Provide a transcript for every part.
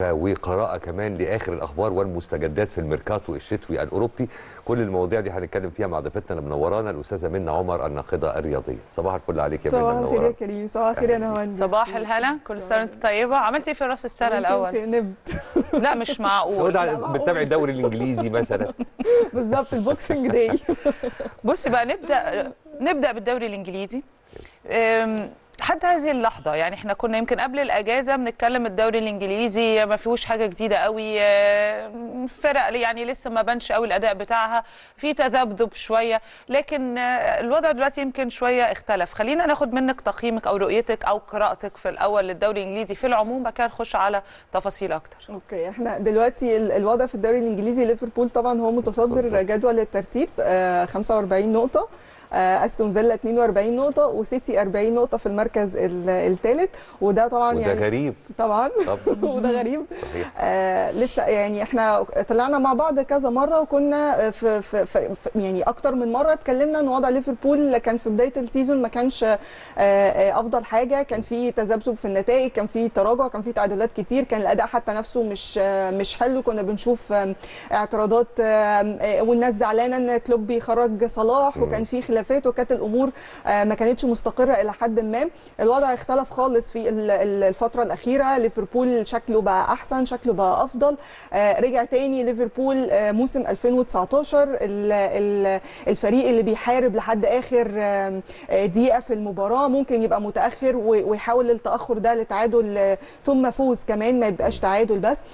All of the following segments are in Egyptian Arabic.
وقراءه كمان لاخر الاخبار والمستجدات في الميركاتو الشتوي الاوروبي كل المواضيع دي هنتكلم فيها مع ضيفتنا اللي منورانا الاستاذه منى عمر الناقده الرياضيه صباح الفل عليك يا منى صباح الخير يا منورانا كريم صباح الخير يا نهاوند صباح الهلا كل سنه وانت طيبه عملتي ايه في راس السنه الاول نبت لا مش هو معقول ده معقول. بتتابع الدوري الانجليزي مثلا بالظبط البوكسنج داي بصي بقى نبدا نبدا بالدوري الانجليزي أم، حتى هذه اللحظه يعني احنا كنا يمكن قبل الاجازه بنتكلم الدوري الانجليزي ما فيهوش حاجه جديده قوي أم، فرق يعني لسه ما بانش قوي الاداء بتاعها في تذبذب شويه لكن آه، الوضع دلوقتي يمكن شويه اختلف خلينا ناخد منك تقييمك او رؤيتك او قراءتك في الاول للدوري الانجليزي في العموم بعد كده نخش على تفاصيل اكتر اوكي احنا دلوقتي ال- الوضع في الدوري الانجليزي ليفربول طبعا هو متصدر اتفضل. جدول الترتيب آه، 45 نقطه آه، استون فيلا 42 نقطه وسيتي 40 نقطه في المركز الثالث وده طبعا وده يعني غريب طبعا طب وده غريب صحيح آه لسه يعني احنا طلعنا مع بعض كذا مره وكنا في, في, في, في يعني اكتر من مره اتكلمنا ان وضع ليفربول كان في بدايه السيزون ما كانش آه آه افضل حاجه كان في تذبذب في النتائج كان في تراجع كان في تعادلات كتير كان الاداء حتى نفسه مش آه مش حلو كنا بنشوف آه اعتراضات آه آه والناس زعلانه ان كلوب بيخرج صلاح وكان في خلافات وكانت الامور آه ما كانتش مستقره الى حد ما الوضع اختلف خالص في ال- ال- الفتره الاخيره ليفربول شكله بقى احسن شكله بقى افضل آه، رجع تاني ليفربول آه، موسم 2019 ال- ال- الفريق اللي بيحارب لحد اخر آم، آه، دقيقه في المباراه ممكن يبقى متاخر و- ويحاول التاخر ده لتعادل آه، ثم فوز كمان ما يبقاش تعادل بس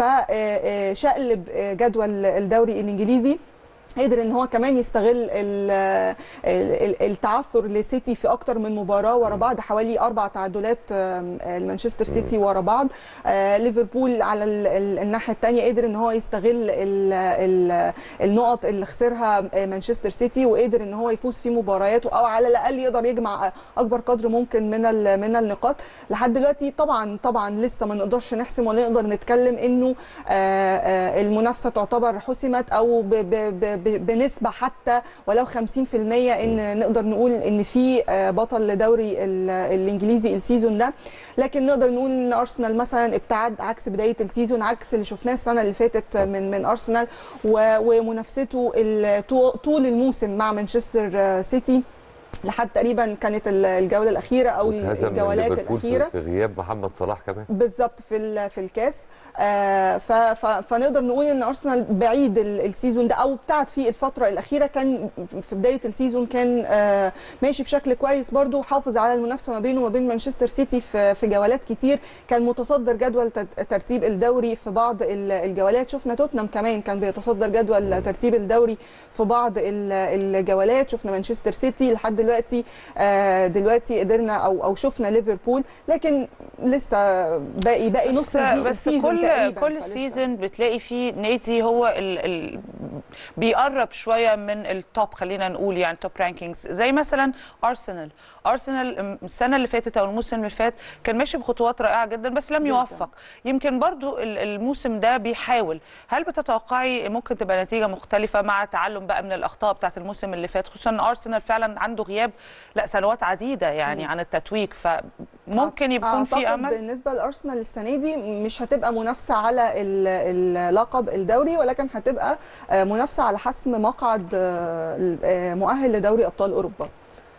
فشقلب جدول الدوري الانجليزي قدر ان هو كمان يستغل ال- ال- التعثر لسيتي في اكتر من مباراه ورا بعض حوالي اربع تعادلات آم، المانشستر سيتي ورا بعض آه، ليفربول على ال- ال- الناحيه الثانيه قدر ان هو يستغل ال- ال- النقط اللي خسرها آه، مانشستر سيتي وقدر ان هو يفوز في مبارياته او على الاقل يقدر يجمع اكبر قدر ممكن من ال- من النقاط لحد دلوقتي طبعا طبعا لسه ما نقدرش نحسم ولا نقدر نتكلم انه آه، آه، المنافسه تعتبر حسمت او ب- ب- ب- ب- بنسبه حتى ولو 50% ان نقدر نقول ان في آه، بطل لدوري ال- الانجليزي السيزون ده لكن نقدر نقول ان ارسنال مثلا ابتعد عكس بدايه السيزون عكس اللي شفناه السنه اللي فاتت من من ارسنال و- ومنافسته ال- طو- طول الموسم مع مانشستر آه، سيتي لحد تقريبا كانت ال- الجوله الاخيره او واتهزم من الجولات ليفربول في- الاخيره في غياب محمد صلاح كمان بالظبط في ال- في الكاس آه، ف- ف- فنقدر نقول ان ارسنال بعيد ال- السيزون ده او ابتعد فيه الفتره الاخيره كان في بدايه السيزون كان آه، ماشي بشكل كويس برضو حافظ على المنافسه ما بينه وما بين مانشستر سيتي في في جولات كتير كان متصدر جدول تت- ترتيب الدوري في بعض ال- الجولات شفنا توتنهام كمان كان بيتصدر جدول ترتيب الدوري في بعض ال- الجولات شفنا مانشستر سيتي لحد دلوقتي آه، دلوقتي قدرنا او او شفنا ليفربول لكن لسه باقي باقي نص بس, دي بس السيزون كل تقريباً، كل فلسه. سيزون بتلاقي فيه نادي هو ال ال بيقرب شويه من التوب خلينا نقول يعني توب رانكينجز زي مثلا ارسنال ارسنال السنه اللي فاتت او الموسم اللي فات كان ماشي بخطوات رائعه جدا بس لم جداً. يوفق يمكن برضو ال- الموسم ده بيحاول هل بتتوقعي ممكن تبقى نتيجه مختلفه مع تعلم بقى من الاخطاء بتاعت الموسم اللي فات خصوصا ان ارسنال فعلا عنده غياب لا سنوات عديده يعني عن التتويج فممكن يكون في أعتقد امل بالنسبه لارسنال السنه دي مش هتبقى منافسه على ال- اللقب الدوري ولكن هتبقى آه، منافسه على حسم مقعد آه، آه، مؤهل لدوري ابطال اوروبا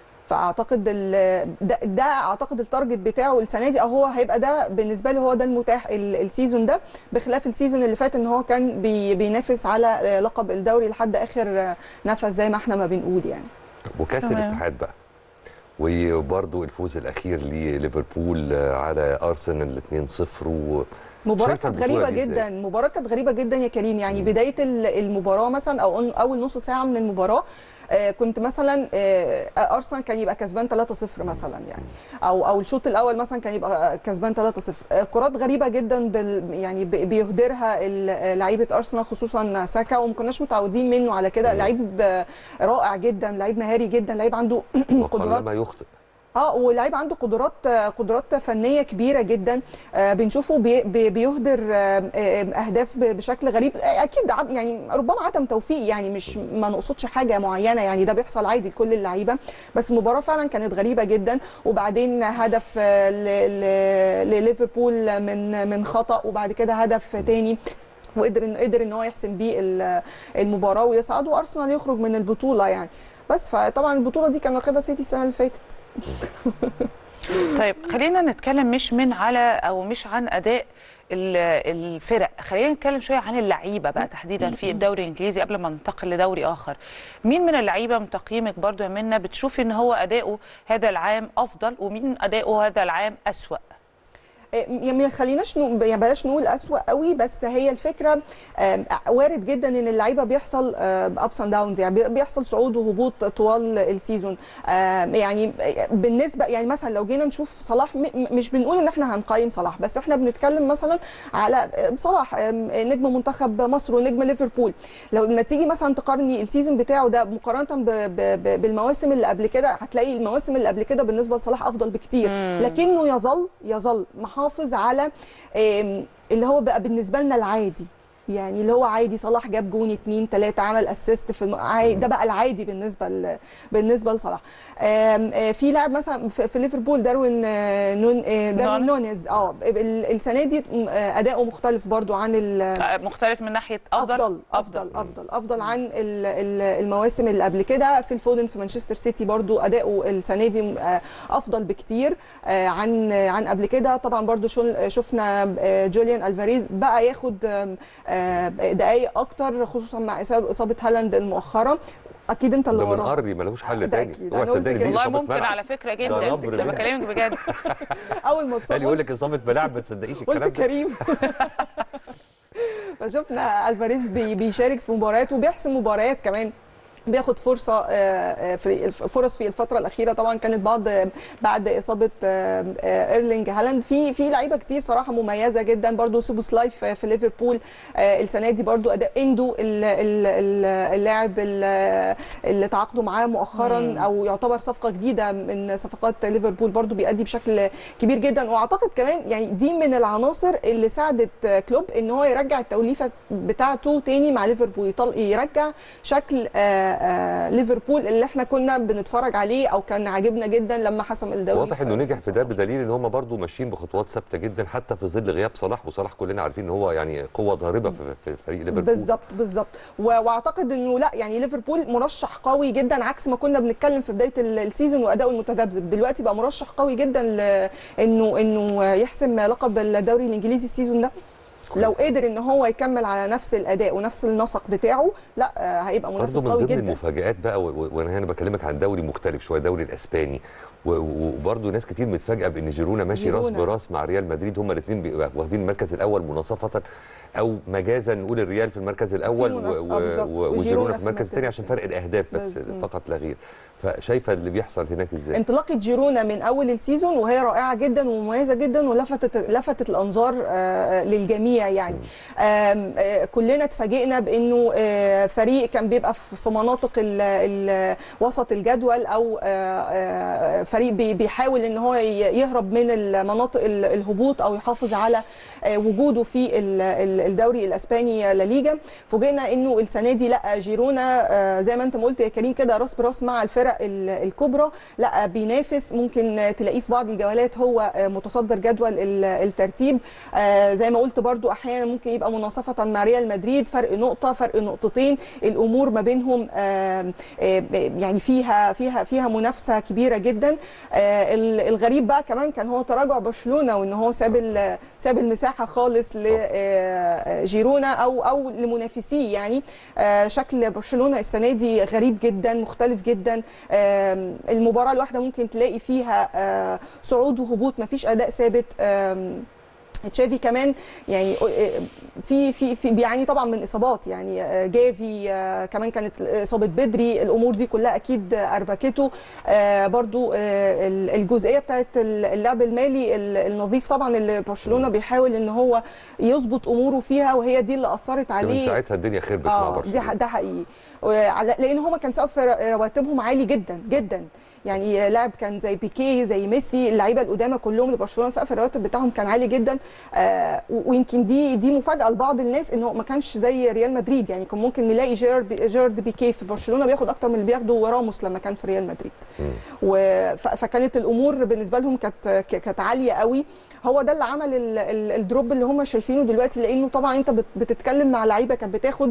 فاعتقد ال- ده, ده اعتقد التارجت بتاعه السنه دي او هو هيبقى ده بالنسبه له هو ده المتاح ال- السيزون ده بخلاف السيزون اللي فات ان هو كان بي بينافس على آه، لقب الدوري لحد اخر آه، نفس زي ما احنا ما بنقول يعني وكاس تمام. الاتحاد بقى وبرضه الفوز الاخير لليفربول على ارسنال 2-0 و مباراة شايفة كانت البطولة غريبة دي إزاي؟ جدا مباراة كانت غريبة جدا يا كريم يعني بداية ال- المباراة مثلا او اول نص ساعة من المباراة آه، كنت مثلا آه، ارسنال كان يبقى كسبان 3-0 مثلا يعني او او الشوط الاول مثلا كان يبقى كسبان 3-0 آه، كرات غريبه جدا بال يعني ب- بيهدرها ال- لعيبه ارسنال خصوصا ساكا وما كناش متعودين منه على كده لعيب آه، رائع جدا لعيب مهاري جدا لعيب عنده قدرات وقلما يخطئ اه ولعيب عنده قدرات قدرات فنيه كبيره جدا آه بنشوفه بي بي بيهدر آه آه اهداف ب- بشكل غريب آه اكيد عد- يعني ربما عدم توفيق يعني مش ما نقصدش حاجه معينه يعني ده بيحصل عادي لكل اللعيبه بس المباراه فعلا كانت غريبه جدا وبعدين هدف آه، ل- ل- لليفربول من من خطا وبعد كده هدف تاني وقدر ان قدر ان هو يحسم بيه ال- المباراه ويصعد وارسنال يخرج من البطوله يعني بس فطبعا البطوله دي كان واخدها سيتي السنه اللي فاتت طيب خلينا نتكلم مش من على او مش عن اداء ال- الفرق خلينا نتكلم شويه عن اللعيبه بقى تحديدا في الدوري الانجليزي قبل ما ننتقل لدوري اخر مين من اللعيبه من تقييمك برضو يا منى بتشوفي ان هو اداؤه هذا العام افضل ومين اداؤه هذا العام اسوا يعني ما خليناش نقول يعني بلاش نقول اسوأ قوي بس هي الفكره آم، وارد جدا ان اللعيبه بيحصل ابس اند داونز يعني بي- بيحصل صعود وهبوط طوال السيزون آم، يعني بالنسبه يعني مثلا لو جينا نشوف صلاح م- م- مش بنقول ان احنا هنقيم صلاح بس احنا بنتكلم مثلا على صلاح آم، نجم منتخب مصر ونجم ليفربول لو لما تيجي مثلا تقارني السيزون بتاعه ده مقارنه ب- ب- ب- بالمواسم اللي قبل كده هتلاقي المواسم اللي قبل كده بالنسبه لصلاح افضل بكتير لكنه يظل يظل محافظ على آم، اللي هو بقى بالنسبه لنا العادي يعني اللي هو عادي صلاح جاب جون اتنين تلاته عمل اسيست في الم... عادي ده بقى العادي بالنسبه ل... بالنسبه لصلاح آم، آه، في لاعب مثلا في في ليفربول داروين آه، نون آه، داروين نونيز. نونيز اه ال- السنه دي م- آه، اداؤه مختلف برضو عن ال... آه، مختلف من ناحيه افضل افضل افضل افضل افضل عن ال- ال- المواسم اللي قبل كده في الفودن في مانشستر سيتي برضو اداؤه السنه دي آه، افضل بكتير آه، عن عن قبل كده طبعا برضو شو- شفنا آه، جوليان الفاريز بقى ياخد آم، آه، دقائق اكتر خصوصا مع إصاب- اصابه هالاند المؤخره اكيد انت اللي ده من وراه قري ملوش حل ده تاني أكيد. اوعى أنا قلت تصدقني كده. دي والله إصابة ممكن ملعب. على فكره ده جدا نبر انا ده. بكلمك بجد اول ما قال يقول اتصاب لك اصابه ملاعب ما تصدقيش الكلام قلت ده كريم فشفنا الفاريز بي- بيشارك في مباريات وبيحسم مباريات كمان بياخد فرصه آه، آه، في فرص في الفتره الاخيره طبعا كانت بعض بعد اصابه آه، آه، ايرلينج هالاند في في لعيبه كتير صراحه مميزه جدا برضو سوبوس لايف في ليفربول آه، السنه دي برضو اداء اندو ال- ال- ال- اللاعب ال- اللي تعاقدوا معاه مؤخرا مم. او يعتبر صفقه جديده من صفقات ليفربول برضو بيأدي بشكل كبير جدا واعتقد كمان يعني دي من العناصر اللي ساعدت كلوب ان هو يرجع التوليفه بتاعته تاني مع ليفربول يطل- يرجع شكل آه، آه، ليفربول اللي احنا كنا بنتفرج عليه او كان عاجبنا جدا لما حسم الدوري واضح انه نجح في ده 2017. بدليل ان هم برضو ماشيين بخطوات ثابته جدا حتى في ظل غياب صلاح وصلاح كلنا عارفين ان هو يعني قوه ضاربه في في فريق ليفربول بالظبط بالظبط و- واعتقد انه لا يعني ليفربول مرشح قوي جدا عكس ما كنا بنتكلم في بدايه ال- السيزون واداؤه المتذبذب دلوقتي بقى مرشح قوي جدا ل- انه انه يحسم لقب الدوري الانجليزي السيزون ده لو قدر ان هو يكمل على نفس الاداء ونفس النسق بتاعه لا آه، هيبقى برضه منافس من قوي ضمن جدا المفاجآت بقى و- و- وانا هنا بكلمك عن دوري مختلف شويه دوري الاسباني و- و- وبرضه ناس كتير متفاجئه بان جيرونا ماشي راس جيرونا. براس مع ريال مدريد هما الاثنين واخدين المركز الاول مناصفه او مجازا نقول الريال في المركز الاول و- منافسة، آه، و- بالظبط. و- وجيرونا وجيرونا في في المركز الثاني عشان المركز فرق الاهداف بس بس- مم. فقط لا غير فشايفه اللي بيحصل هناك ازاي انطلاقه جيرونا من اول السيزون وهي رائعه جدا ومميزه جدا ولفتت لفتت الانظار آه، للجميع يعني آم، آه، كلنا اتفاجئنا بانه آه، فريق كان بيبقى في في مناطق ال- ال- وسط الجدول او آه، آه، فريق بي- بيحاول ان هو ي- يهرب من المناطق ال- الهبوط او يحافظ على آه، وجوده في ال- ال- الدوري الاسباني لا ليجا فوجئنا انه السنه دي لا جيرونا آه، زي ما انت ما قلت يا كريم كده راس براس مع الفرق ال- الكبرى لا بينافس ممكن تلاقيه في بعض الجولات هو آه، متصدر جدول ال- الترتيب آه، زي ما قلت برضو احيانا ممكن يبقى مناصفه مع ريال مدريد فرق نقطه فرق نقطتين الامور ما بينهم آه، آه، يعني فيها فيها فيها منافسه كبيره جدا آه، ال- الغريب بقى كمان كان هو تراجع برشلونه وان هو ساب ال- ساب المساحه خالص لجيرونا او او لمنافسيه يعني آه، شكل برشلونه السنه دي غريب جدا مختلف جدا آم، المباراه الواحده ممكن تلاقي فيها آه، صعود وهبوط مفيش اداء ثابت آم، تشافي كمان يعني في في في بيعاني طبعا من اصابات يعني آه، جافي آه، كمان كانت اصابه بدري الامور دي كلها اكيد اربكته آه، برضو آه، ال- الجزئيه بتاعت اللعب المالي ال- النظيف طبعا اللي برشلونه بيحاول ان هو يظبط اموره فيها وهي دي اللي اثرت من عليه ساعتها الدنيا خربت مع اه دي ح- برشلونه ده حقيقي وعلى- لان هما كان سقف رواتبهم عالي جدا جدا يعني لاعب كان زي بيكيه زي ميسي اللعيبه القدامى كلهم لبرشلونه سقف الرواتب بتاعهم كان عالي جدا آه و- ويمكن دي دي مفاجاه لبعض الناس انه ما كانش زي ريال مدريد يعني كان ممكن نلاقي جيرارد جيرارد بيكيه في برشلونه بياخد اكتر من اللي بياخده راموس لما كان في ريال مدريد و- ف- فكانت الامور بالنسبه لهم كانت ك- كانت عاليه قوي هو ده اللي عمل ال- ال- الدروب اللي هم شايفينه دلوقتي لانه طبعا انت بت- بتتكلم مع لعيبه كانت بتاخد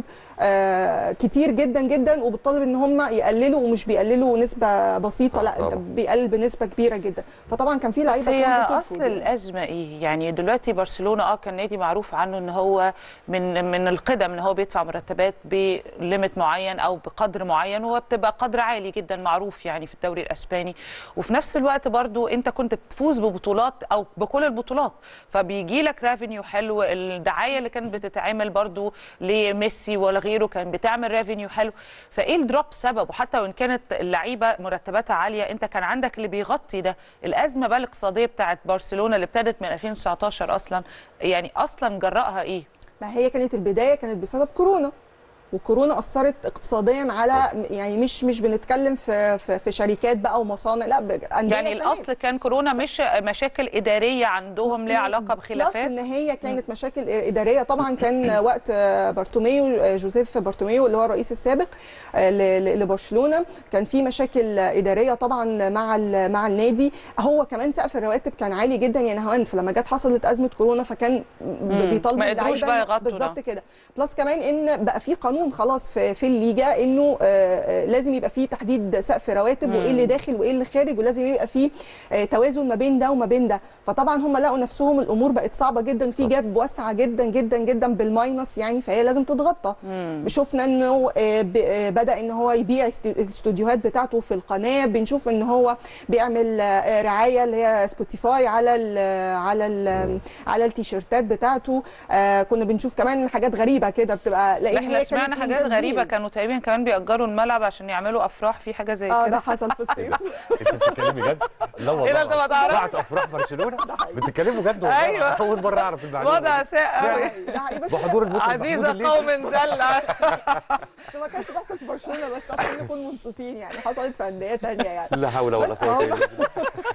آه، كتير جدا جدا وبتطالب ان هم يقللوا ومش بيقللوا نسبه بسيطه آه، لا انت طبعا. بيقلل بنسبه كبيره جدا فطبعا كان في بس لعيبه هي كانت اصل بترفض يعني. الازمه ايه يعني دلوقتي برشلونه اه كان نادي معروف عنه ان هو من من القدم ان هو بيدفع مرتبات بليميت معين او بقدر معين وهو بتبقى قدر عالي جدا معروف يعني في الدوري الاسباني وفي نفس الوقت برضو انت كنت بتفوز ببطولات او بكل البطولات فبيجي لك ريفينيو حلو الدعايه اللي كانت بتتعمل برضو لميسي ولا غيره كان بتعمل ريفينيو حلو فايه الدروب سبب وحتى وان كانت اللعيبه مرتباتها عاليه انت كان عندك اللي بيغطي ده الازمه بقى الاقتصاديه بتاعت برشلونه اللي ابتدت من 2019 اصلا يعني اصلا جرأها ايه ما هي كانت البدايه كانت بسبب كورونا وكورونا اثرت اقتصاديا على يعني مش مش بنتكلم في في, في شركات بقى ومصانع لا ب- أندية يعني كمان. الاصل كان كورونا مش مشاكل اداريه عندهم ليها علاقه بلس بخلافات ان هي كانت مشاكل اداريه طبعا كان وقت بارتوميو جوزيف بارتوميو اللي هو الرئيس السابق ل- ل- لبرشلونه كان في مشاكل اداريه طبعا مع ال- مع النادي هو كمان سقف الرواتب كان عالي جدا يا نهوان فلما جت حصلت ازمه كورونا فكان بيطالبوا ما قدروش اللعيبة بقى إنه- يغطوا ده. بالظبط كده بلس كمان ان بقى في قانون خلاص في, في الليجا انه آه، آه، لازم يبقى في تحديد سقف رواتب وايه اللي داخل وايه اللي خارج ولازم يبقى في آه، توازن ما بين ده وما بين ده فطبعا هم لقوا نفسهم الامور بقت صعبه جدا في جاب واسعه جدا جدا جدا بالماينس يعني فهي لازم تتغطى شفنا انه آه، ب- آه، بدا ان هو يبيع است- الاستوديوهات بتاعته في القناه بنشوف ان هو بيعمل آه، رعايه اللي هي سبوتيفاي على ال على ال على التيشيرتات بتاعته آه، كنا بنشوف كمان حاجات غريبه كده بتبقى لان لا هي احنا كانت سمعنا من حاجات تدبير. غريبه كانوا تقريبا كمان بيأجروا الملعب عشان يعملوا افراح في حاجه زي اه ده كده حصل في الصيف انت بتتكلمي جد؟ لا والله إيه ده، أنت ما تعرفش؟ بعد افراح برشلونه بتتكلموا جد والله أيوة. اول مره اعرف المعلومه وضع دي. ساء قوي ده حقيقي بس بحضور المطرب محمود عزيزه الليثي. قوم زله بس ما كانش بيحصل في برشلونه بس عشان نكون منصفين يعني حصلت في انديه ثانيه يعني لا حول ولا بس قوه هو- الا بالله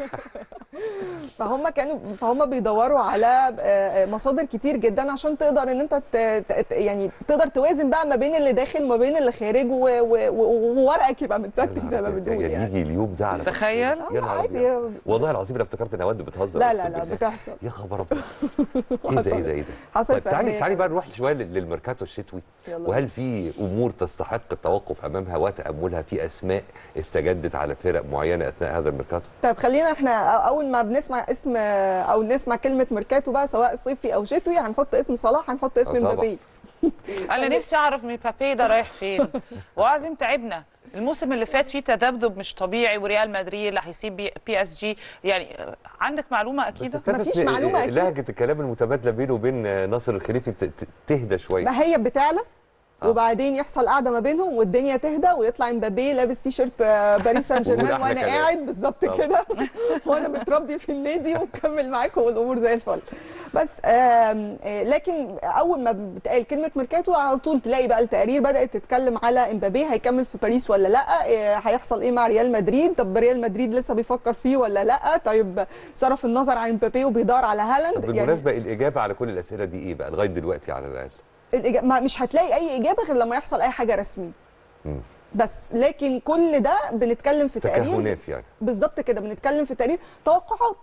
فهم كانوا فهم بيدوروا على آه، آه، مصادر كتير جدا عشان تقدر ان انت ت- ت- يعني تقدر توازن بقى ما بين اللي داخل وما بين اللي خارج و- و- و- وورقك يبقى متستف زي ما بنقول يعني يعني يجي اليوم ده على فكرة. تخيل. يا آه، نهار عادي. أبيض. والله العظيم انا افتكرت ان ود بتهزر لا أقسم لا لا بالله. بتحصل يا خبر ابيض ايه ده ايه ده ايه ده حصلت طيب في تعالي أندية تعالي بقى تانية. نروح شويه لل- للميركاتو الشتوي يلا وهل في امور تستحق التوقف امامها وتاملها في اسماء استجدت على فرق معينه اثناء هذا الميركاتو طيب خلينا احنا اول ما بنسمع اسم او نسمع كلمه ميركاتو بقى سواء صيفي او شتوي هنحط اسم صلاح هنحط اسم آه طبعا. مبابي انا نفسي اعرف مبابي ده رايح فين ولازم تعبنا الموسم اللي فات فيه تذبذب مش طبيعي وريال مدريد اللي هيسيب بي, بي اس جي يعني آه، عندك معلومه اكيد ابتدت مفيش معلومة أكيد. لهجه الكلام المتبادله بينه وبين ناصر الخليفي ت- ت- تهدى شويه ما هي بتعلى آه. وبعدين يحصل قعده ما بينهم والدنيا تهدى ويطلع امبابي لابس تي شيرت آه، باريس سان ويقول جيرمان أحلى وانا كلام. قاعد بالظبط طبعا. كده وانا متربي في النادي ومكمل معاكم والامور زي الفل بس آم، آه، لكن اول ما بتقال كلمه ميركاتو على طول تلاقي بقى التقارير بدات تتكلم على امبابي هيكمل في باريس ولا لا آه، هيحصل ايه مع ريال مدريد طب ريال مدريد لسه بيفكر فيه ولا لا طيب صرف النظر عن امبابي وبيدور على طب هالاند بالمناسبه الاجابه على كل الاسئله دي ايه بقى لغايه دلوقتي على الاقل الإجا- ما- مش هتلاقي اي اجابه غير لما يحصل اي حاجه رسمي مم. بس لكن كل ده بنتكلم في تقارير تكهنات يعني بالظبط كده بنتكلم في تقارير توقعات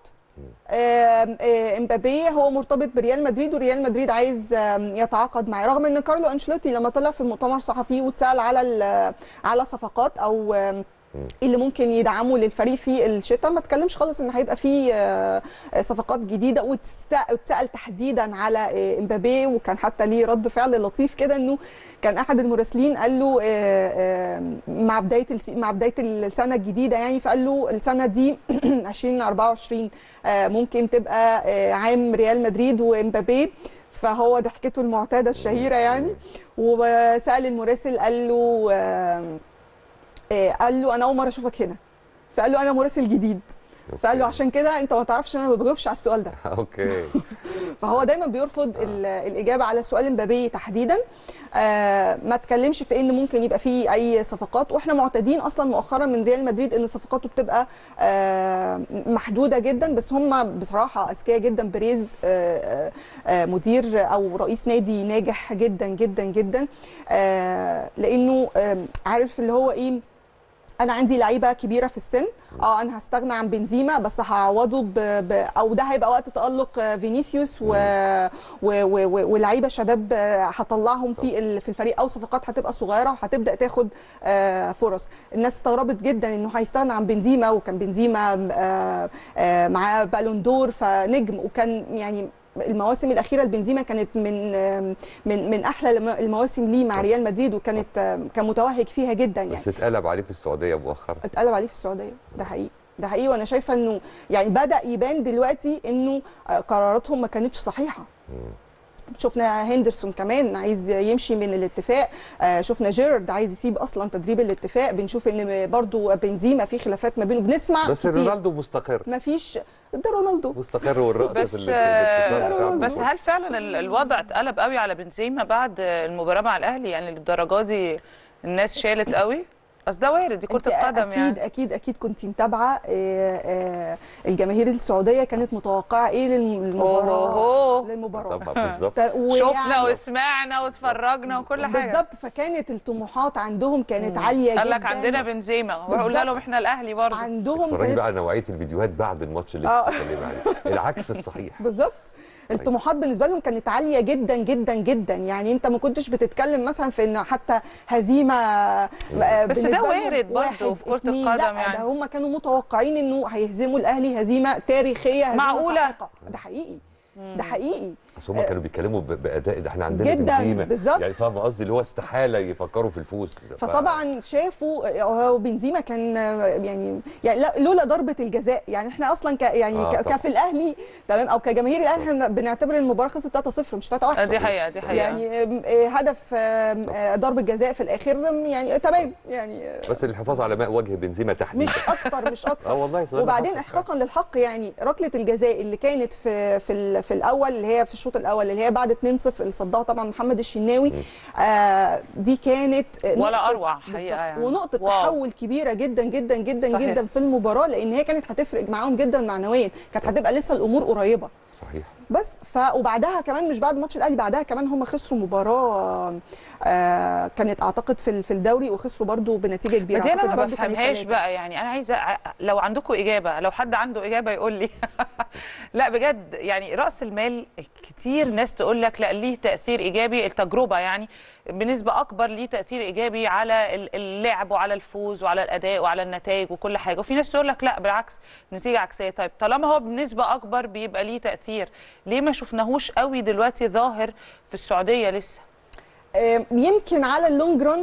آم، آه، امبابي هو مرتبط بريال مدريد وريال مدريد عايز آم، يتعاقد معاه رغم ان كارلو انشيلوتي لما طلع في المؤتمر الصحفي واتسال على ال- على صفقات او آم، ايه اللي ممكن يدعموا للفريق في الشتاء ما اتكلمش خالص ان هيبقى في آه، آه، صفقات جديده واتسأ- واتسال تحديدا على آه، امبابي وكان حتى ليه رد فعل لطيف كده انه كان احد المراسلين قال له آه، آه، مع بدايه الس- مع بدايه السنه الجديده يعني فقال له السنه دي 2024 آه، ممكن تبقى آه، عام ريال مدريد وامبابي فهو ضحكته المعتاده الشهيره يعني وسال المراسل قال له آه، آه، قال له انا اول مره اشوفك هنا فقال له انا مراسل جديد فقال له أوكي. عشان كده انت ما تعرفش انا ما بجاوبش على السؤال ده اوكي فهو دايما بيرفض ال- الاجابه على سؤال مبابي تحديدا آه ما اتكلمش في ان ممكن يبقى في اي صفقات واحنا معتادين اصلا مؤخرا من ريال مدريد ان صفقاته بتبقى آه محدوده جدا بس هم بصراحه اذكياء جدا بريز آه آه مدير او رئيس نادي ناجح جدا جدا جدا آه لانه آه عارف اللي هو ايه انا عندي لعيبه كبيره في السن اه انا هستغنى عن بنزيما بس هعوضه ب... ب... او ده هيبقى وقت تالق آه، فينيسيوس و... و... و... و... ولعيبه شباب آه، هطلعهم في ال... في الفريق او صفقات هتبقى صغيره وهتبدا تاخد آه، فرص الناس استغربت جدا انه هيستغنى عن بنزيما وكان بنزيما آه، آه، معاه بالون دور فنجم وكان يعني المواسم الاخيره لبنزيما كانت من آه، من من احلى الم- المواسم ليه مع ريال مدريد وكانت آه، كان متوهج فيها جدا يعني بس اتقلب عليه في السعوديه مؤخرا اتقلب عليه في السعوديه ده حقيقي ده حقيقي وانا شايفه انه يعني بدا يبان دلوقتي انه آه، قراراتهم ما كانتش صحيحه شفنا هندرسون كمان عايز يمشي من الاتفاق آه، شفنا جيرارد عايز يسيب اصلا تدريب الاتفاق بنشوف ان برضو بنزيما في خلافات ما بينه بنسمع بس كتير رونالدو مستقر ما فيش ده رونالدو مستقر والرأس بس في ال- في الاتصال آه، بتاعه. بس هل فعلا ال- الوضع اتقلب قوي على بنزيما بعد المباراه مع الاهلي يعني للدرجه دي الناس شالت قوي اصل ده وارد دي كره أنت القدم اكيد يعني اكيد اكيد كنت متابعه آه، آه، الجماهير السعوديه كانت متوقعه ايه للم- للمباراه أوهو. للمباراه طبعا بالظبط ت- ويعني- شفنا وسمعنا واتفرجنا وكل حاجه بالظبط فكانت الطموحات عندهم كانت عاليه جدا قال لك عندنا بنزيما وقلنا بالظبط. لهم احنا الاهلي برضه عندهم اتفرجي كانت بقى على نوعيه الفيديوهات بعد الماتش اللي آه. انت بتتكلمي عليه العكس الصحيح بالظبط الطموحات بالنسبه لهم كانت عاليه جدا جدا جدا يعني انت ما كنتش بتتكلم مثلا في ان حتى هزيمه آه، بس ده بالنسبة لهم وارد برضه واحد، في كرة اتنين. القدم لا يعني. ده هم كانوا متوقعين انه هيهزموا الاهلي هزيمه تاريخيه هزيمه معقولة؟ ساحقة. ده حقيقي ده حقيقي بس هم كانوا بيتكلموا ب- باداء ده احنا عندنا جداً، بنزيما بالظبط. يعني فاهم قصدي اللي هو استحاله يفكروا في الفوز ف- فطبعا شافوا هو بنزيما كان يعني يعني لا- لولا ضربه الجزاء يعني احنا اصلا ك يعني آه، ك- طبعاً. كفي الاهلي تمام او كجماهير الاهلي احنا بنعتبر المباراه خلصت 3-0 مش 3-1 آه، دي حقيقه دي حقيقه يعني آم، آه، هدف آم، آه، ضربه جزاء في الاخر آم، يعني آه، تمام يعني آه، بس الحفاظ على ماء وجه بنزيما تحديدا مش اكتر مش اه اكتر والله صدق وبعدين حصل. احقاقا للحق يعني ركله الجزاء اللي كانت في في ال- في الاول اللي هي في الشوط الاول اللي هي بعد 2-0 اللي صدها طبعا محمد الشناوي آه دي كانت آه، ولا نقطة- أروع حقيقة بالظبط. يعني. ونقطه واو. تحول كبيره جدا جدا جدا صحيح. جدا في المباراه لان هي كانت هتفرق معاهم جدا معنويا كانت هتبقى لسه الامور قريبه صحيح بس ف وبعدها كمان مش بعد ماتش الاهلي بعدها كمان هم خسروا مباراه آه كانت اعتقد في ال- في الدوري وخسروا برضو بنتيجه كبيره ما دي انا أعتقد ما برضو كانت بفهمهاش تلاتة. بقى يعني انا عايزه ع- لو عندكم اجابه لو حد عنده اجابه يقول لي لا بجد يعني راس المال كتير ناس تقول لك لا ليه تاثير ايجابي التجربه يعني بنسبه اكبر ليه تاثير ايجابي على ال- اللعب وعلى الفوز وعلى الاداء وعلى النتائج وكل حاجه وفي ناس تقول لك لا بالعكس نتيجه عكسيه طيب طالما هو بنسبه اكبر بيبقى ليه تاثير ليه ما شفناهوش قوي دلوقتي ظاهر في السعوديه لسه آه، يمكن على اللونج ران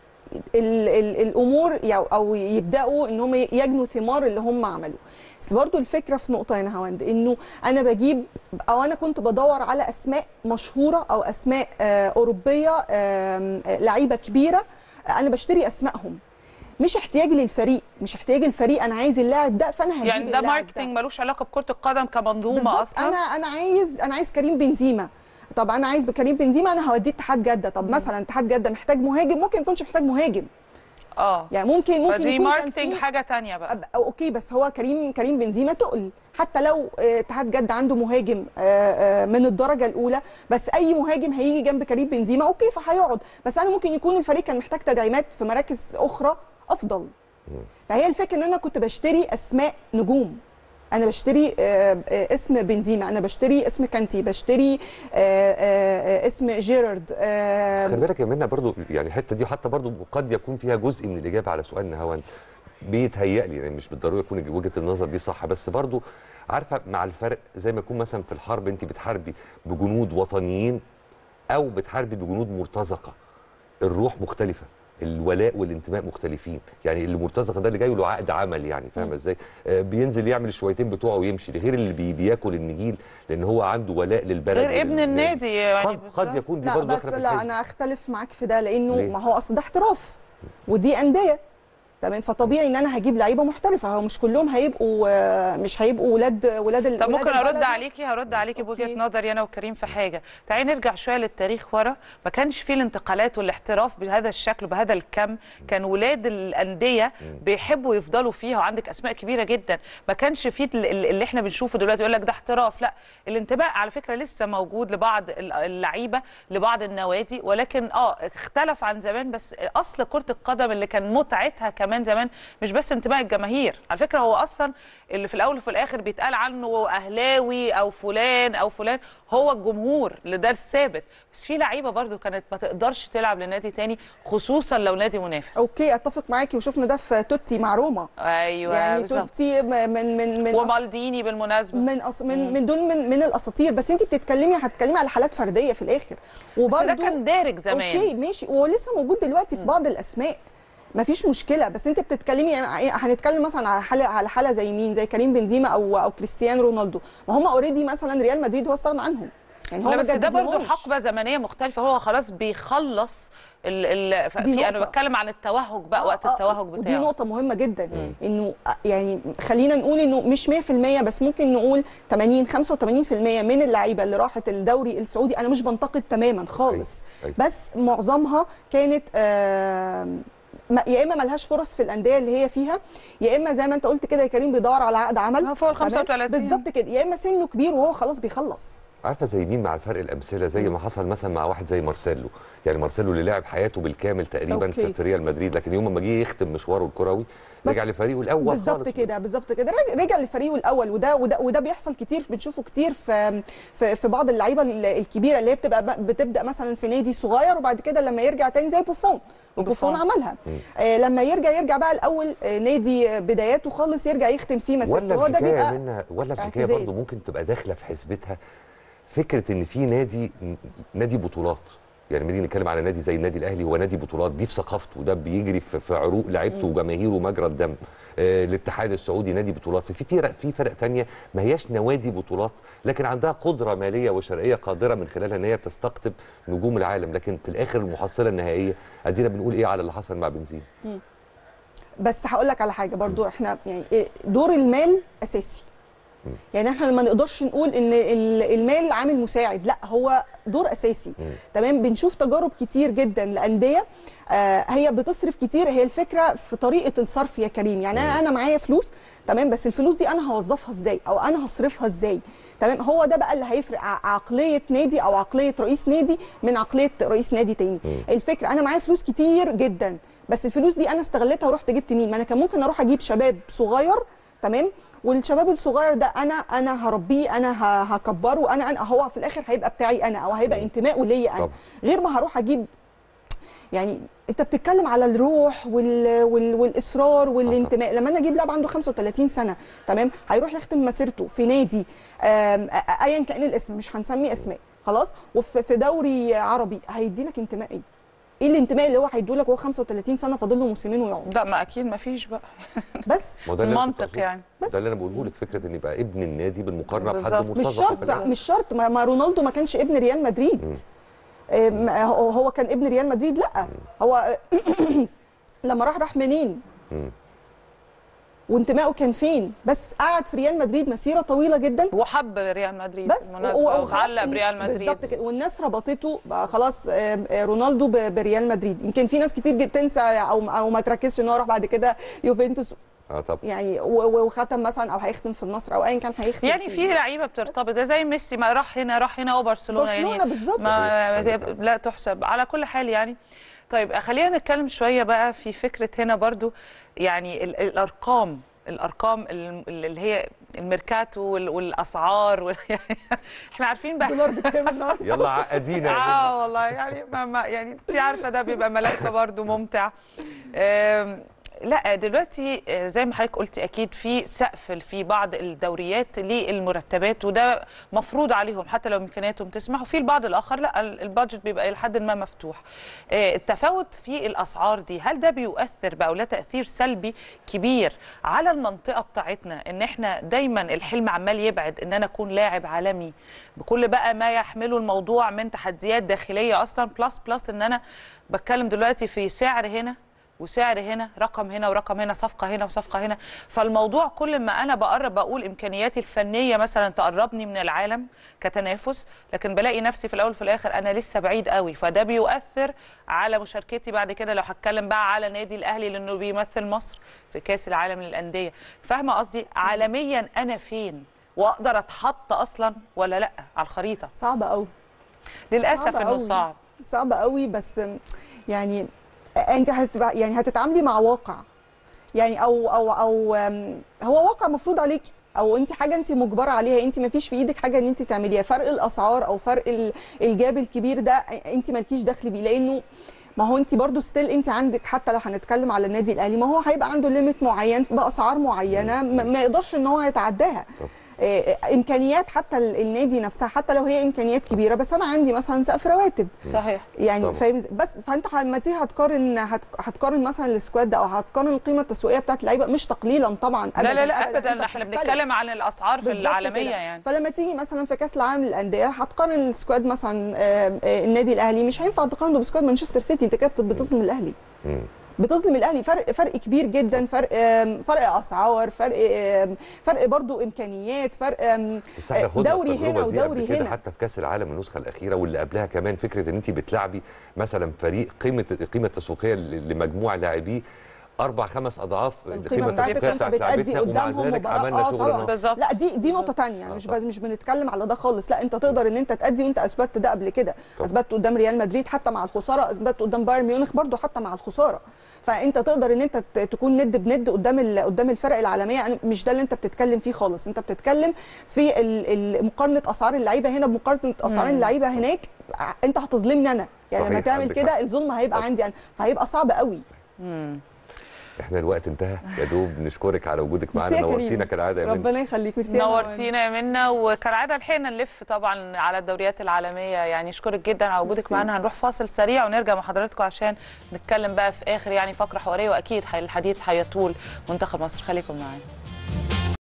ال ال الامور يع- او يبداوا ان هم يجنوا ثمار اللي هم عملوه بس برضو الفكره في نقطه هنا هوند انه انا بجيب او انا كنت بدور على اسماء مشهوره او اسماء آه، اوروبيه آم، آه، لعيبه كبيره آه، انا بشتري اسمائهم مش احتياجي للفريق مش احتياجي الفريق انا عايز اللاعب ده فانا هجيب يعني ده اللاعب ماركتنج ملوش علاقه بكره القدم كمنظومه بالظبط اصلا انا انا عايز انا عايز كريم بنزيما طب انا عايز بكريم بنزيما انا هوديه اتحاد جده طب مثلا اتحاد جده محتاج مهاجم ممكن يكونش محتاج مهاجم اه يعني ممكن ممكن فدي يكون كان ماركتنج في- حاجه تانية بقى أب- أو اوكي بس هو كريم كريم بنزيما تقل حتى لو آه، اتحاد جده عنده مهاجم آه، آه، من الدرجه الاولى بس اي مهاجم هيجي جنب كريم بنزيما اوكي فهيقعد بس انا ممكن يكون الفريق كان محتاج تدعيمات في مراكز اخرى افضل فهي الفكره ان انا كنت بشتري اسماء نجوم انا بشتري آه، آه، اسم بنزيما انا بشتري اسم كانتي بشتري آه، آه، آه، اسم جيرارد آه، بس خلي بالك يا منى برضو يعني الحته دي حتى برضو قد يكون فيها جزء من الاجابه على سؤال نهاوند بيتهيألي يعني مش بالضروره يكون وجهه النظر دي صح بس برضو عارفه مع الفرق زي ما يكون مثلا في الحرب انت بتحاربي بجنود وطنيين او بتحاربي بجنود مرتزقه الروح مختلفه الولاء والانتماء مختلفين يعني اللي مرتزقه ده اللي جاي له عقد عمل يعني فاهمه ازاي آه بينزل يعمل الشويتين بتوعه ويمشي غير اللي بي بياكل النجيل لان هو عنده ولاء للبلد غير ابن ولل- النادي يعني قد, قد بالظبط. يكون دي لا برضه بس داخله في لا الحزب. انا اختلف معاك في ده لانه ليه؟ ما هو اصل ده احتراف ودي انديه تمام فطبيعي ان انا هجيب لعيبه محترفه هو مش كلهم هيبقوا آه، مش هيبقوا ولاد ولاد ال- طب ولاد ممكن ارد البلد. عليكي هرد عليكي بوجهه أوكي. نظري انا وكريم في حاجه تعالي نرجع شويه للتاريخ ورا ما كانش فيه الانتقالات والاحتراف بهذا الشكل وبهذا الكم كان ولاد الانديه بيحبوا يفضلوا فيها وعندك اسماء كبيره جدا ما كانش فيه ال- ال- اللي احنا بنشوفه دلوقتي يقول لك ده احتراف لا الانتماء على فكره لسه موجود لبعض ال- اللعيبه لبعض النوادي ولكن اه اختلف عن زمان بس اصل كره القدم اللي كان متعتها كمان زمان مش بس انتماء الجماهير على فكره هو اصلا اللي في الاول وفي الاخر بيتقال عنه اهلاوي او فلان او فلان هو الجمهور اللي ده الثابت بس في لعيبه برضو كانت ما تقدرش تلعب لنادي تاني خصوصا لو نادي منافس اوكي اتفق معاكي وشفنا ده في توتي مع روما ايوه يعني بالظبط توتي م- من من من ومالديني بالمناسبه من أص... من من دول من من الاساطير بس انت بتتكلمي هتتكلمي على حالات فرديه في الاخر بس ده وبرده كان دارج زمان اوكي ماشي ولسه موجود دلوقتي في بعض الاسماء مفيش مشكله بس انت بتتكلمي يعني هنتكلم مثلا على حاله على حاله زي مين زي كريم بنزيما او او كريستيانو رونالدو ما هم اوريدي مثلا ريال مدريد هو استغنى عنهم يعني هو لا ما بس ده برضه جددلهمش. حقبه زمنيه مختلفه هو خلاص بيخلص ال ال ف- دي في انا نقطة. بتكلم عن التوهج بقى آه، وقت آه، التوهج ودي بتاعه نقطة مهمة جدا انه آه، يعني خلينا نقول انه مش 100% بس ممكن نقول 80 85% من اللعيبة اللي راحت الدوري السعودي انا مش بنتقد تماما خالص أيوة. بس معظمها كانت آه، ما- يا اما ملهاش فرص في الانديه اللي هي فيها يا اما زي ما انت قلت كده يا كريم بيدور على عقد عمل آه، فوق ال تمام؟ 35. بالظبط كده يا اما سنه كبير وهو خلاص بيخلص عارفه زي مين مع الفرق الامثله زي ما حصل مثلا مع واحد زي مارسيلو يعني مارسيلو اللي لعب حياته بالكامل تقريبا في, أوكي. في ريال مدريد لكن يوم ما جه يختم مشواره الكروي بس رجع لفريقه الاول بالظبط خالص. كده بالظبط كده رج- رجع لفريقه الاول وده وده وده بيحصل كتير بنشوفه كتير في في, في بعض اللعيبه ال- الكبيره اللي هي بتبقى ب- بتبدا مثلا في نادي صغير وبعد كده لما يرجع تاني زي بوفون وبوفون بوفون. عملها آه لما يرجع يرجع بقى الاول آه نادي آه، بداياته خالص يرجع يختم فيه مسيرته ولا هو ده الحكايه بيبقى منها ولا الحكايه اعتزاز. برضه ممكن تبقى داخله في حسبتها فكره ان في نادي نادي بطولات يعني لما نيجي نتكلم على نادي زي النادي الاهلي هو نادي بطولات دي في ثقافته وده بيجري في, في عروق لعيبته وجماهيره ومجرى الدم آه الاتحاد السعودي نادي بطولات في فرق في فرق تانية ما هياش نوادي بطولات لكن عندها قدره ماليه وشرعيه قادره من خلالها ان هي تستقطب نجوم العالم لكن في الاخر المحصله النهائيه ادينا بنقول ايه على اللي حصل مع بنزيما بس هقول لك على حاجه برضو احنا يعني إيه، دور المال اساسي يعني احنا ما نقدرش نقول ان ال- المال عامل مساعد لا هو دور اساسي تمام بنشوف تجارب كتير جدا لانديه آه هي بتصرف كتير هي الفكره في طريقه الصرف يا كريم يعني انا انا معايا فلوس تمام بس الفلوس دي انا هوظفها ازاي او انا هصرفها ازاي تمام هو ده بقى اللي هيفرق ع- عقليه نادي او عقليه رئيس نادي من عقليه رئيس نادي تاني الفكره انا معايا فلوس كتير جدا بس الفلوس دي انا استغلتها ورحت جبت مين ما انا كان ممكن اروح اجيب شباب صغير تمام والشباب الصغير ده انا انا هربيه انا ه- هكبره انا انا هو في الاخر هيبقى بتاعي انا او هيبقى انتمائه ليا انا طبعا. غير ما هروح اجيب يعني انت بتتكلم على الروح وال... وال... والاصرار والانتماء لما انا اجيب لاعب عنده 35 سنه تمام هيروح يختم مسيرته في نادي آم، أ- ايا كان الاسم مش هنسمي اسماء خلاص وفي في دوري عربي هيدي لك انتماء ايه؟ ايه الانتماء اللي هو هيديه لك وهو 35 سنه فاضل له موسمين ويقعد لا ما اكيد ما فيش بقى بس ما هو ده اللي أنا كنت منطق أقصده. يعني. بس. ده اللي انا بقوله لك فكره ان يبقى ابن النادي بالمقارنه بحد بالظبط. مش مرتزق شرط في الأهلي. مش شرط ما, ما رونالدو ما كانش ابن ريال مدريد آم، هو هو كان ابن ريال مدريد لا هو لما راح راح منين مم. وانتمائه كان فين بس قعد في ريال مدريد مسيره طويله جدا وحب ريال مدريد بس بالمناسبه و- وخلاص وتعلق إن- بريال مدريد بالظبط كده والناس ربطته بقى خلاص آم، آه، رونالدو ب- بريال مدريد يمكن في ناس كتير جدا تنسى او او ما تركزش ان هو راح بعد كده يوفنتوس اه طب يعني و- و- وختم مثلا او هيختم في النصر او ايا كان هيختم يعني في لعيبه بترتبط ده زي ميسي ما راح هنا راح هنا وبرشلونه برشلونة يعني بالظبط. ما أيوة. لا تحسب على كل حال يعني طيب خلينا نتكلم شويه بقى في فكره هنا برضو يعني ال- الارقام الارقام ال- اللي هي الميركاتو وال- والاسعار وال- احنا عارفين بقى دولار بكام النهارده يلا عقدينا يا بنت. اه والله يعني ما ما يعني انت عارفه ده بيبقى ملف برضو ممتع آم، لا دلوقتي آه، زي ما حضرتك قلتي اكيد في سقف في بعض الدوريات للمرتبات وده مفروض عليهم حتى لو امكانياتهم تسمح وفي البعض الاخر لا ال- البادجت بيبقى الى حد ما مفتوح آه، التفاوت في الاسعار دي هل ده بيؤثر بقى ولا تاثير سلبي كبير على المنطقه بتاعتنا ان احنا دايما الحلم عمال يبعد ان انا اكون لاعب عالمي بكل بقى ما يحمله الموضوع من تحديات داخليه اصلا بلس بلس ان انا بتكلم دلوقتي في سعر هنا وسعر هنا رقم هنا ورقم هنا صفقه هنا وصفقه هنا فالموضوع كل ما انا بقرب بقول امكانياتي الفنيه مثلا تقربني من العالم كتنافس لكن بلاقي نفسي في الاول وفي الاخر انا لسه بعيد قوي فده بيؤثر على مشاركتي بعد كده لو هتكلم بقى على نادي الاهلي لانه بيمثل مصر في كاس العالم للانديه فاهمه قصدي عالميا انا فين واقدر اتحط اصلا ولا لا على الخريطه صعبه قوي للاسف صعب انه أوي. صعب صعب قوي بس يعني انت هتبقى يعني هتتعاملي مع واقع يعني او او او أم، هو واقع مفروض عليكي او انت حاجه انت مجبره عليها انت ما فيش في ايدك حاجه ان انت تعمليها فرق الاسعار او فرق ال- الجاب الكبير ده انت مالكيش دخل بيه لانه ما هو انت برضو ستيل انت عندك حتى لو هنتكلم على النادي الاهلي ما هو هيبقى عنده ليميت معين باسعار معينه ما ما يقدرش ان هو يتعداها طب. إيه، امكانيات حتى ال- النادي نفسها حتى لو هي امكانيات كبيره بس انا عندي مثلا سقف رواتب صحيح يعني طبعا. فاهم إزاي؟ بس فانت لما تيجي هتقارن هت- هتقارن مثلا السكواد ده او هتقارن القيمه التسويقيه بتاعت اللعيبه مش تقليلا طبعا ابدا لا لا لا أنت ابدا احنا بتختلف. بنتكلم عن الاسعار في بالظبط العالميه كده. يعني فلما تيجي مثلا في كاس العالم للانديه هتقارن السكواد مثلا آه، آه، النادي الاهلي مش هينفع تقارنه بسكواد مانشستر سيتي انت كده بت- بتظلم الاهلي مم. بتظلم الاهلي فرق فرق كبير جدا فرق آم، فرق اسعار فرق آم، فرق برضو امكانيات فرق آم، بس احنا خدنا دوري التجربة هنا دي قبل ودوري كده هنا. حتى في كاس العالم النسخه الاخيره واللي قبلها كمان فكره ان انت بتلعبي مثلا فريق قيمه القيمه التسويقيه ل- لمجموع لاعبيه اربع خمس اضعاف القيمه بتاعتك التسويقيه كنت بتاعت بتأدي لعبتنا ومع قدامهم ذلك مباراة. عملنا آه شغل طبعاً. نار. بالظبط لا دي دي نقطه تانية يعني آه مش طبعاً. ب- مش بنتكلم على ده خالص لا انت تقدر ان انت تأدي وانت اثبتت ده قبل كده طبعاً. اثبتت قدام ريال مدريد حتى مع الخساره اثبتت قدام بايرن ميونخ برضو حتى مع الخساره فانت تقدر ان انت ت- تكون ند بند قدام ال- قدام الفرق العالميه يعني مش ده اللي انت بتتكلم فيه خالص انت بتتكلم في ال- ال- مقارنه اسعار اللعيبه هنا بمقارنه اسعار مم. اللعيبه هناك ع- انت هتظلمني انا يعني لما صحيح، تعمل عندك كده حق. الظلم هيبقى طبعاً. عندي انا فهيبقى صعب قوي مم. احنا الوقت انتهى يا دوب نشكرك على وجودك ميرسي معانا يا كريم. نورتينا كالعاده يا منى ربنا يخليك ميرسي يا نوال. نورتينا يا منا وكالعاده لحقنا نلف طبعا على الدوريات العالميه يعني اشكرك جدا على وجودك ميرسي. معانا هنروح فاصل سريع ونرجع مع حضراتكم عشان نتكلم بقى في اخر يعني فقره حواريه واكيد الحديث هيطول منتخب مصر خليكم معانا